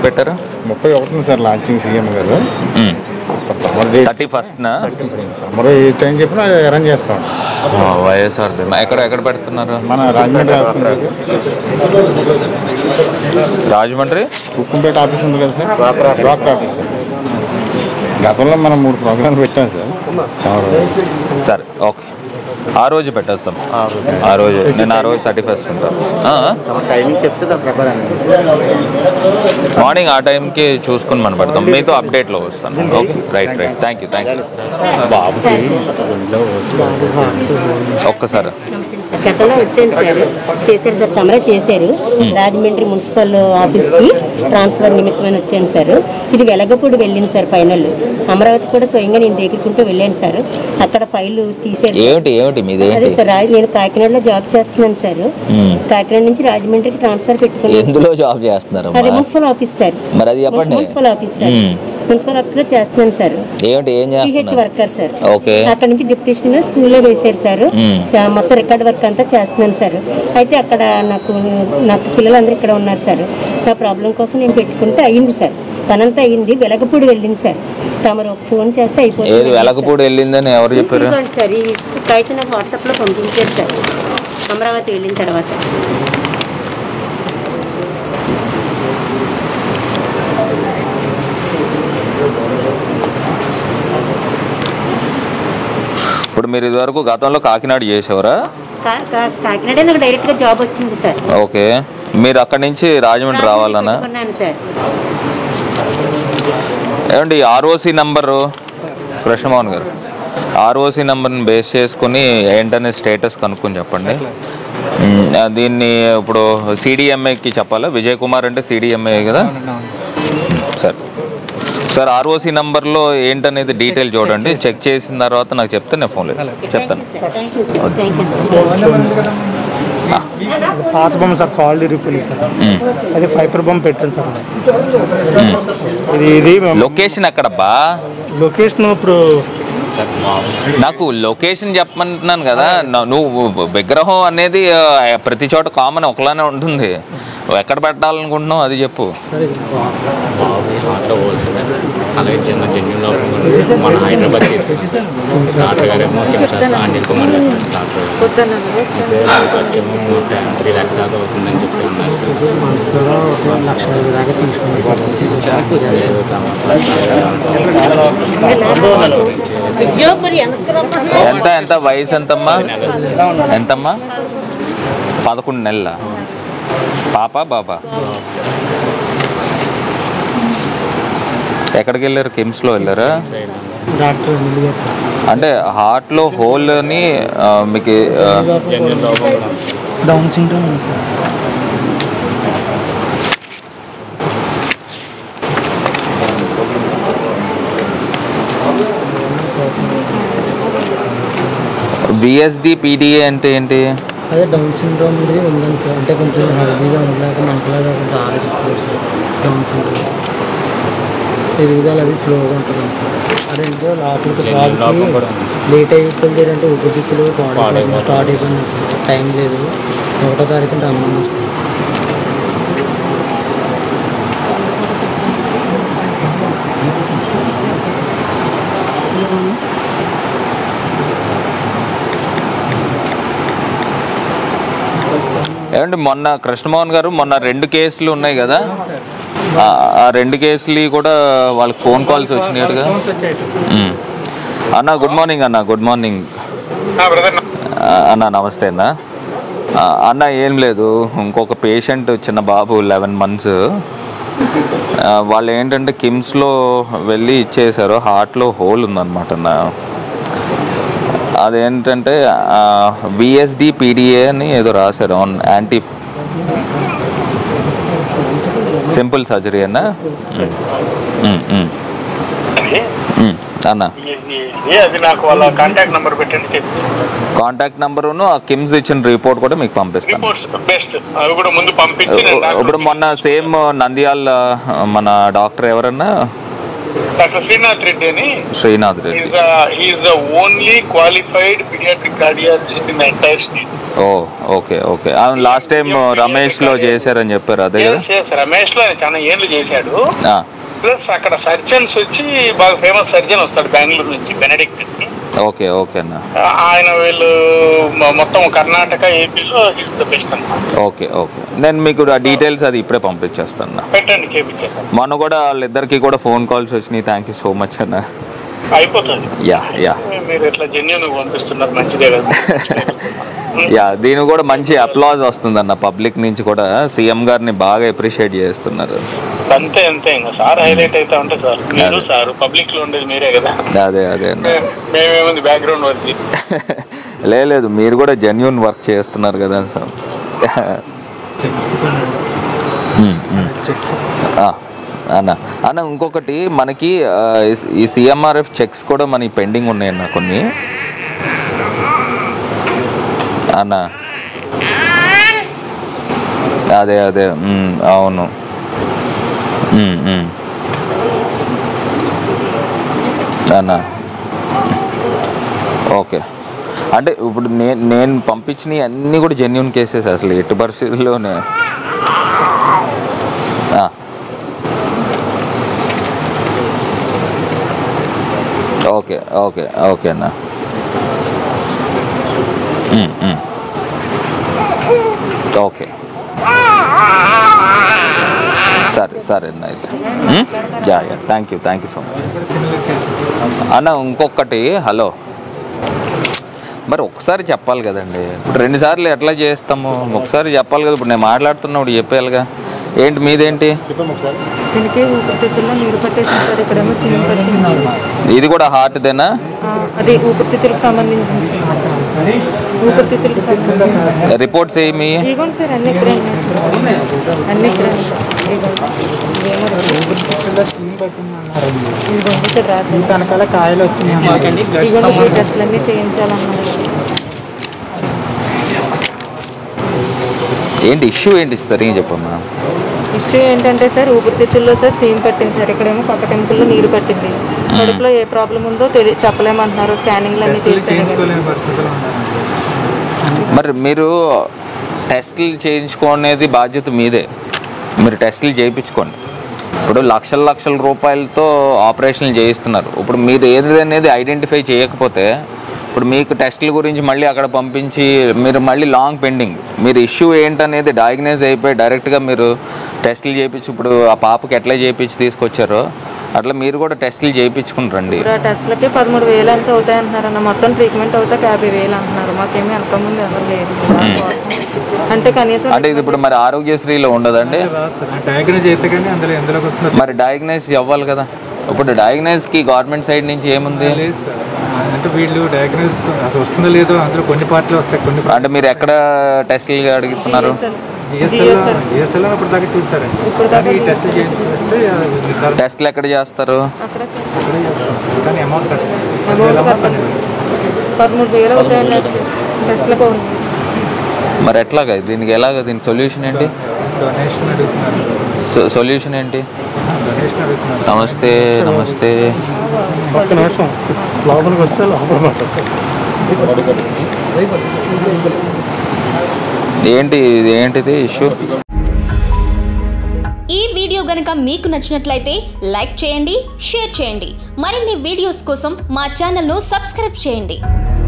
పెట్టారు ముప్పై ఒకటిన సార్ లాంచింగ్ సీఎం గారు తమరు థర్టీ ఫస్ట్నా తమరు ఏ టైం చెప్పినా అరేంజ్ చేస్తాం వైఎస్ఆర్ బీమా ఎక్కడ ఎక్కడ పెడుతున్నారు మన రాజమండ్రి ఆఫీస్ ఉంది కదా సార్ రాజమండ్రి ఉక్కుంపేట ఆఫీస్ ఉంది కదా సార్ డాక్టర్ ఆఫీస్ గతంలో మనం మూడు ప్రోగ్రాంలు పెట్టాం సార్ తమరు సరే ఓకే ఆ రోజు పెట్టేస్తాం ఆ రోజు నేను ఆ రోజు థర్టీ ఫస్ట్ ఉంటాను టైమింగ్ చెప్తే దాని ప్రకారం మార్నింగ్ ఆ టైంకి చూసుకుని మనం పెడతాం మీతో అప్డేట్లో వస్తాను okay right right thank you thank you బాబుకి ఒక్కసారి గతంలో వచ్చాను సార్ చేశారు సార్ తమరే చేశారు రాజమండ్రి మున్సిపల్ ఆఫీస్కి ట్రాన్స్ఫర్ నిమిత్తమని వచ్చాను సార్ ఇది వెలగపూడి వెళ్ళింది సార్ ఫైనల్ అమరావతి కూడా స్వయంగా నేను దగ్గరుకుంటూ వెళ్ళాను సార్ అక్కడ ఫైల్ తీసారు ఏమిటి ఏమిటి మీది అదే ఏంటి సార్ రా- నేను కాకినాడలో జాబ్ చేస్తున్నాను సార్ కాకినాడ నుంచి రాజమండ్రికి ట్రాన్స్ఫర్ పెట్టుకున్నాను ఎందులో జాబ్ చేస్తున్నారు అదే మున్సిపల్ ఆఫీస్ సార్ మరి అది చెప్పండి మున్సిపల్ ఆఫీస్ సార్ మ్మ్. మున్సిపల్ ఆఫీస్ లో చేస్తున్నాను సార్ ఏమిటి ఏం పిహెచ్ చేస్తున్నారు వర్కర్ సార్ ఓకే అక్కడ నుంచి డిప్యూటేషన్ మీద స్కూల్లో వేశారు సార్ మ్మ్. చా- మొత్తం రికార్డ్ వర్క్ అంతా చేస్తున్నాను సార్ అయితే అక్కడ నాకు నాకు పిల్లలందరూ ఇక్కడ ఉన్నారు సార్ నా ప్రాబ్లం కోసం నేను పెట్టుకుంటే అయ్యింది సార్ పనంతా అయ్యింది వెలగపూడి వెళ్ళింది సార్ తమరు ఒక ఫోన్ చేస్తే ఏది అయిపోతుంది వెలకపూడి వెళ్ళిందని ఎవరు చెప్పారు ఇదిగోండి సార్ ఈ అయితే నాకు వాట్సాప్లో పంపించారు సార్ అమరావతి వెళ్ళిన తర్వాత ఇప్పుడు మీరు ఇదివరకు గతంలో కాకినాడ చేసేవారా కా- కా- కాకినాడే నాకు డైరెక్ట్గా జాబ్ వచ్చింది సార్ ఓకే మీరు అక్కడి నుంచి రాజమండ్రి రావాలనా పెట్టుకున్నాను సార్ ఏమండి ఆర్ఓసి నంబరు కృష్ణమోహన్ గారు ఆర్ఓసి నెంబర్ని బేస్ చేసుకుని ఏంటనే స్టేటస్ కనుక్కొని చెప్పండి మ్, ఆ, దీన్ని ఇప్పుడు సిడిఎంఏకి చెప్పాలా విజయ్ కుమార్ అంటే సిడిఎంఏ కదా సరే సార్ ఆర్ఓసి నంబర్లో ఏంటనేది డీటెయిల్ చూడండి చెక్ చేసిన తర్వాత నాకు చెప్తే నేను ఫోన్ చెప్తాను thank you sir thank you sir పాత బొమ్మ సార్ కాల్ రిపుల్ సార్ మ్, అది ఫైబర్ బొమ్మ పెట్టాను సార్ ఇది ఇది లొకేషన్ ఎక్కడబ్బా లొకేషన్ ఇప్పుడు నాకు లొకేషన్ చెప్పమంటున్నాను కదా నా- నువ్వు విగ్రహం అనేది ఆ, ప్రతి చోట కామన్ ఒకలానే ఉంటుంది నువ్వు ఎక్కడ పెట్టాలనుకుంటున్నావు అది చెప్పు హార్ట్లో హోల్సేల్ సార్ అలాగే చిన్న జెన్యున్ లోపం కూడా ఉంది. మన హైదరాబాద్ తీసుకున్నాం సార్ డాక్టర్ గారు ఏమో కిమ్ సార్ అనిల్ కుమార్ గారు సార్ డాక్టర్ అయితే దానికి వచ్చేమో త్రీ ల్యాక్స్ దాకా అవుతుందని చెప్పి ఉన్నారు సార్ మనసులో ఒక లక్ష యాభై దాకా తీసుకున్నాం సార్ అయ్యో మరి ఎంత రమ్మన్నా? ఎంత ఎంత వయసు ఎంతమ్మా ఎంతమ్మా పదకొండు నెలల పాప బాబా ఎక్కడికి వెళ్ళారు కిమ్స్లో వెళ్ళారా డాక్టర్ అనిల్ గారు సార్ అంటే హార్ట్లో హోల్ అని ఆ, మీకు ఆ, జెన్యున్ లోపం కూడా ఉంది సార్ డౌన్ సిండ్రోమ్ ఉంది సార్ విఎస్డి పీడిఏ అంటే ఏంటి అదే డౌన్ సిండ్రోమ్ ఇది ఉందండి సార్ అంటే కొంచెం హెల్తీగా ఉండలేక మనకులాగా కొంచెం ఆలోచిస్తారు సార్ డౌన్ సిండ్రోమ్ ఎదుగుదల అది స్లోగా ఉంటుంది సార్ అదేంటో లోపలికి జెన్యున్ లోపం బాబుకి కూడా ఉంది సార్ లేట్ అయిపోయింది అంటే ఉపజిత్తులు పాడైపోతుంది. స్టార్ట్ అయిపోయింది సార్ టైం లేదు ఒకటో తారీఖు రమ్మన్నారు సార్ ఏమంటే మొన్న కృష్ణమోహన్ గారు మొన్న రెండు కేసులు ఉన్నాయి కదా ఆ ఆ రెండు కేసులు కూడా వాళ్ళకి ఫోన్ కాల్స్ వచ్చినాయి కదా ఉమ్. అన్న గుడ్ మార్నింగ్ అన్న గుడ్ మార్నింగ్ ఆ, అన్న నమస్తే అన్న ఆ, అన్న ఏం లేదు ఇంకొక పేషెంట్ చిన్న బాబు లెవెన్ మంత్స్ వాళ్ళు ఏంటంటే కిమ్స్లో వెళ్ళి ఇచ్చేసారు హార్ట్లో హోల్ ఉందన్నమాట అన్న అదేంటంటే విఎస్డి పీడిఏ అని ఏదో రాశారు ఆన్ యాంటీ సింపుల్ సర్జరీ అన్న ఉమ్. ఉమ్, ఉమ్. ఉమ్, అన్న అది నాకు వాళ్ళ కాంటాక్ట్ నెంబర్ పెట్టండి చెప్పి కాంటాక్ట్ నెంబరును ఆ కిమ్స్ ఇచ్చిన రిపోర్ట్ కూడా మీకు పంపిస్తాను రిపోర్ట్స్ బెస్ట్ అవి కూడా ముందు పంపించి నేను డాక్టర్ ఇప్పుడు మొన్న సేమ్ నంద్యాల మన డాక్టర్ ఎవరన్నా డాక్టర్ శ్రీనాథ్ రెడ్డి అని Srinath Reddy is the is the only qualified paediatric cardiologist in the entire state oh okay okay last time Ramesh లో చేశారని చెప్పారు అదే కదా రమేష్ లో ఆయన చాలా ఏళ్ళు చేశాడు ఆ, ప్లస్ అక్కడ సర్జన్స్ వచ్చి బాగా ఫేమస్ సర్జన్ వస్తాడు బెంగళూరు నుంచి బెనడిక్ట్ అని ఓకే ఓకే అన్న ఆయన వీళ్ళు మొ- మొత్తం కర్ణాటక ఏపీలో ఈజ్ ద బెస్ట్ అన్నమాట ఓకే ఓకే నేను మీకు ఆ డీటెయిల్స్ అది ఇప్పుడే పంపించేస్తాను అన్న. పెట్టండి చేపించారు మొన్న కూడా వాళ్ళిద్దరికి కూడా ఫోన్ కాల్స్ వచ్చినాయి థ్యాంక్ యూ సో మచ్ అన్న అయిపోతుంది యా యా మీరు ఇట్లా జెన్యున్ పంపిస్తున్నారు మంచిదే కదా యా దీని కూడా మంచి అప్లాజ్ వస్తుందన్న పబ్లిక్ నుంచి కూడా సీఎం గారిని బాగా అప్రిషియేట్ చేస్తున్నారు అంతే అంతే ఇంకా సార్ హైలైట్ అయితే ఉంటే సార్ మీరు సార్ పబ్లిక్ లో ఉండేది మీరే కదా అదే అదే అన్న మే- మేమేముంది బ్యాక్గ్రౌండ్ వర్క్ లే లేదు మీరు కూడా జెన్యున్ వర్క్ చేస్తున్నారు కదా సార్ మ్మ్, మ్మ్. ఆ, అన్న అన్న ఇంకొకటి మనకి ఆ, ఈ- ఈ సిఎంఆర్ఎఫ్ చెక్స్ కూడా మనకి పెండింగ్ ఉన్నాయన్న కొన్ని అన్న అదే అదే మ్మ్, అవును మ్మ్, మ్మ్. అన్న ఓకే అంటే ఇప్పుడు నేను నేను పంపించినవి అన్నీ కూడా జెన్యున్ కేసెస్ అసలు ఎటు పరిస్థితుల్లోనే ఆ. ఓకే ఓకే ఓకే అన్న మ్మ్, మ్మ్. ఓకే సరే సరే అన్న అయితే మ్మ్? Yeah yeah thank you thank you so much అన్న ఇంకొకటి హలో మరి ఒకసారి చెప్పాలి కదండి ఇప్పుడు రెండు సార్లు ఎట్లా చేస్తాము ఒకసారి చెప్పాలి కదా ఇప్పుడు నేను మాట్లాడుతున్నప్పుడు చెప్పాలిగా ఏంటి మీదేంటి దీనికి ఊపిరితిత్తుల్లో నీరు పట్టేసింది సార్ ఇక్కడేమో చిన్న పట్టింది ఇది కూడా హార్ట్దేనా ఆ, అది ఊపిరితిత్తులకు సంబంధించింది ఊపిరితిత్తులకు సంబంధించింది రిపోర్ట్స్ ఏమి ఇదిగోండి సార్ అన్ని ఇక్కడే ఉన్నాయి సార్. అన్ని ఇక్కడే ఉన్నాయి సార్. ఇదిగోండి. ఇదేమో ఇదిగోండి ఇక్కడ రాశారు వెనకాల కాయలు వచ్చినాయి ఇదిగోండి ఈ టెస్టులన్నీ చేయించాలన్నారు ఏంటి ఇష్యూ ఏంటి సరిగ్గా చెప్పమ్మా ఇష్యూ ఏంటంటే సార్ ఊపిరితిత్తుల్లో సార్ సీమ్ పట్టింది సార్ ఇక్కడేమో పక్క టెంపుల్లో నీరు పట్టింది కడుపులో ఏ ప్రాబ్లం ఉందో తెలియ చెప్పలేమంటున్నారు స్కానింగ్లు అన్ని తీస్తే మరి మీరు టెస్టులు చేయించుకునేది బాధ్యత మీదే మీరు టెస్టులు చేయించుకోండి ఇప్పుడు లక్షల లక్షల రూపాయలతో ఆపరేషన్లు చేయిస్తున్నారు ఇప్పుడు మీరు ఏది అనేది ఐడెంటిఫై చేయకపోతే ఇప్పుడు మీకు టెస్టుల గురించి మళ్ళీ అక్కడ పంపించి మీరు మళ్ళీ లాంగ్ పెండింగ్ మీరు ఇష్యూ ఏంటనేది డయాగ్నైజ్ అయిపోయి డైరెక్ట్గా మీరు టెస్టులు చేయించి ఇప్పుడు ఆ పాపకి ఎట్లా చేయించి తీసుకొచ్చారో అట్లా మీరు కూడా టెస్టులు చేయించుకుని రండి ఇప్పుడు ఆ టెస్ట్లకి పదమూడు వేలు అంతా అవుతాయి అంటున్నారు అన్న మొత్తం ట్రీట్మెంట్ అవుతాక యాభై వేలు అంటున్నారు మాకేమీ వెనక ముందు ఎవరు లేదు అంటే కనీసం అంటే ఇది ఇప్పుడు మరి ఆరోగ్యశ్రీలో ఉండదండి డయాగ్నోజ్ అయితే కానీ అందులో ఎందులోకి వస్తుంది మరి డయాగ్నైజ్ అవ్వాలి కదా ఇప్పుడు డయాగ్నైజ్కి గవర్నమెంట్ సైడ్ నుంచి ఏముంది లేదు సార్ అంటే వీళ్ళు డయాగ్నోజ్ అది వస్తుందో లేదో అందులో కొన్ని పార్ట్లు వస్తాయి కొన్ని అంటే మీరు ఎక్కడ టెస్టులు అడుగుతున్నారు జిఎస్ఎల్ జిఎస్ఎల్ ఇప్పుడు దాకా చూసారండి ఇప్పుడు కానీ ఈ టెస్ట్ చేయించుకుంటే అది నిర్ధారణ టెస్టులు ఎక్కడ చేస్తారు అక్కడ ఇక్కడే చేస్తాం కానీ అమౌంట్ కట్టాలి అమౌంట్ కట్టాలి పదమూడు వేలు అవుతాయండి టెస్ట్లకు ఉంది మరి ఎట్లాగా దీనికి ఎలాగ దీనికి సొల్యూషన్ ఏంటి డొనేషన్ అడుగుతున్నారు సొల్యూషన్ ఏంటి డొనేషన్ అడుగుతున్నారు నమస్తే నమస్తే ఒక్క నిమిషం లోపలికి వస్తే లోపల ఏంటి ఇది ఏంటిది ఇష్యూ ఈ వీడియో గనుక మీకు నచ్చినట్లయితే లైక్ చేయండి షేర్ చేయండి మరిన్ని వీడియోస్ కోసం మా ఛానల్ను సబ్స్క్రైబ్ చేయండి